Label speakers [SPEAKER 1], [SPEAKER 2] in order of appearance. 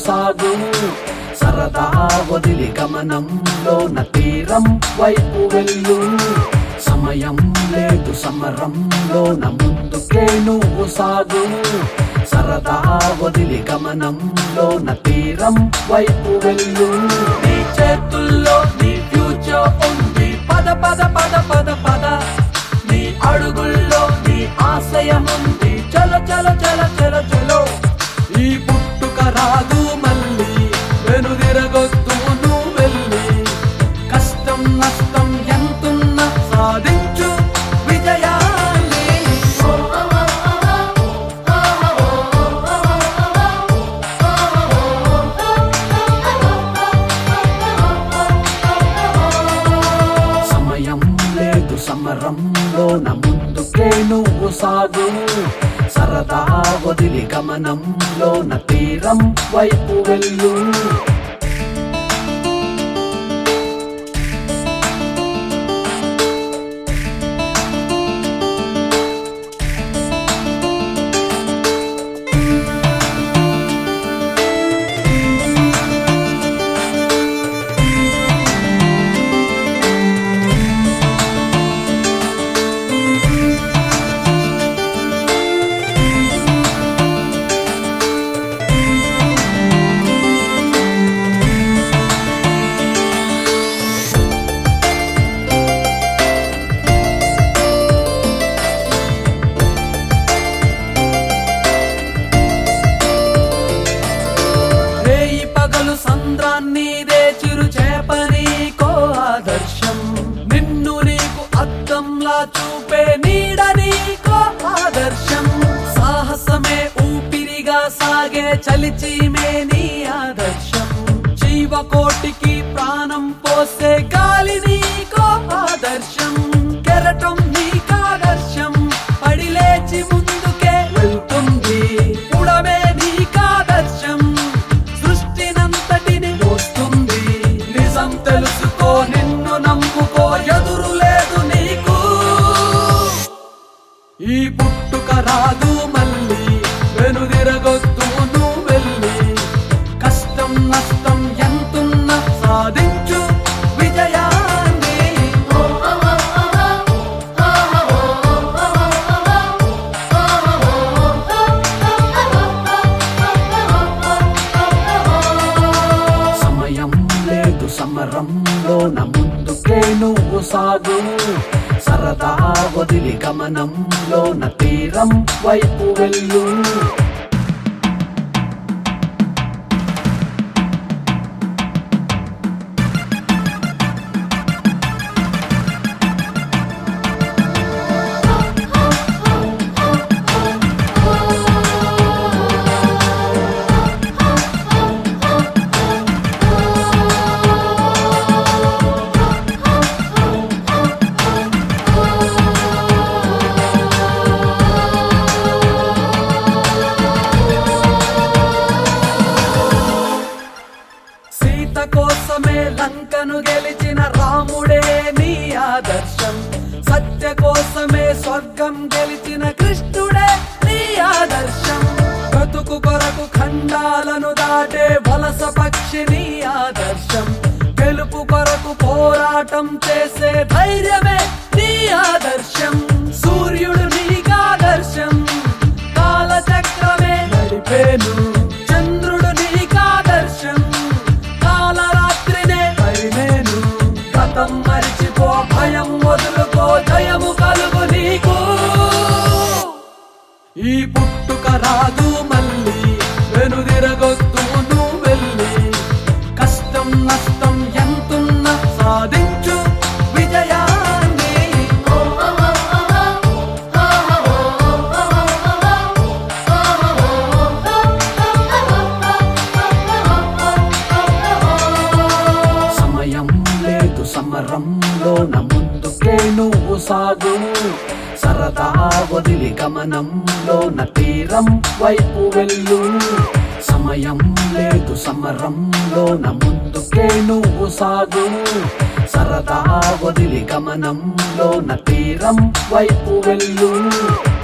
[SPEAKER 1] సాగు సరదా వదిలి గమనంలోన తీరం వైపు వెళ్ళు సమయం లేదు సమరంలోన ముందుకే నువ్వు సాగు సరదా వదిలి గమనంలోన తీరం వైపు వెళ్ళు నీ చేతుల్లో నీ ఫ్యూచర్ ఉంది పద పద పద పద పద నీ అడుగుల్లో నీ ఆశయం ఉంది చలో చలో చలో చలో చలో ఈ పుట్టుక రాదు మళ్ళీ వెనుదిరగొద్దు నువ్వు వెళ్ళి కష్టం నష్టం ఎంతున్న సాధించు విజయాన్ని సమయం లేదు సమరంలోన ముందుకే నువ్వు సాగు సరదా వదిలి గమనంలోన తీరం వైపు వెళ్ళు రేయి పగలు సంద్రాన్ని రే చిరు చేపనీకో ఆదర్శం నిన్ను నీకు అద్దంలా చూపే నీడ నీకో ఆదర్శం సాహసమే ఊపిరిగా సాగే చలిచీమే నీ ఆదర్శం జీవకోటికి ప్రాణం పోసే గాలి నీకో ఆదర్శం కెరటం నీకాదర్శం పడి లేచి ముందుకే వెళ్తుంది పుడమే నీకాదర్శం సృష్టినంతటిని మోస్తుంది నిజం తెలుసుకో నిన్ను నమ్ముకో ఎదురు లేదు నీకు ఈ పుట్టుక రాదు మళ్ళీ వెనుదిరగొద్దు నువ్వు వెళ్ళి కష్టం నష్టం ఎంతున్న సాధించు విజయాన్ని సమయం లేదు సమరంలోన ముందుకే నువ్వు సాగు సరదా వదిలి గమనంలోన తీరం వైపు వెళ్ళు సీత కోసమే లంకను గెలిచిన రాముడే నీ ఆదర్శం సత్య కోసమే స్వర్గం గెలిచిన కృష్ణుడే నీ ఆదర్శం బ్రతుకు కొరకు ఖండాలను దాటే వలస పక్షి నీ ఆదర్శం గెలుపు కొరకు పోరాటం చేసే ధైర్యమే నీ ఆదర్శం సూర్యుడు నీకాదర్శం కాలచక్రమే నడిపేను చంద్రుడు నీకాదర్శం కాలరాత్రినే పరిమేను గతం మరిచిపో భయం వదులుకో జయము కలుగు నీకు ఈ పుట్టుక రాదు మళ్ళీ వెనుదిరగొద్దు నువ్వు వెళ్ళి కష్టం నష్టం ఎంతున్న సాధించు విజయాన్ని సమయం లేదు సమరంలోన ముందుకే నువ్వు సాగు సరదా వదిలి గమనంలోన తీరం వైపు వెళ్ళు సమయం లేదు సమరంలోన ముందుకే నువ్వు సాగు సరదా వదిలి గమనంలోన తీరం వైపు వెళ్ళు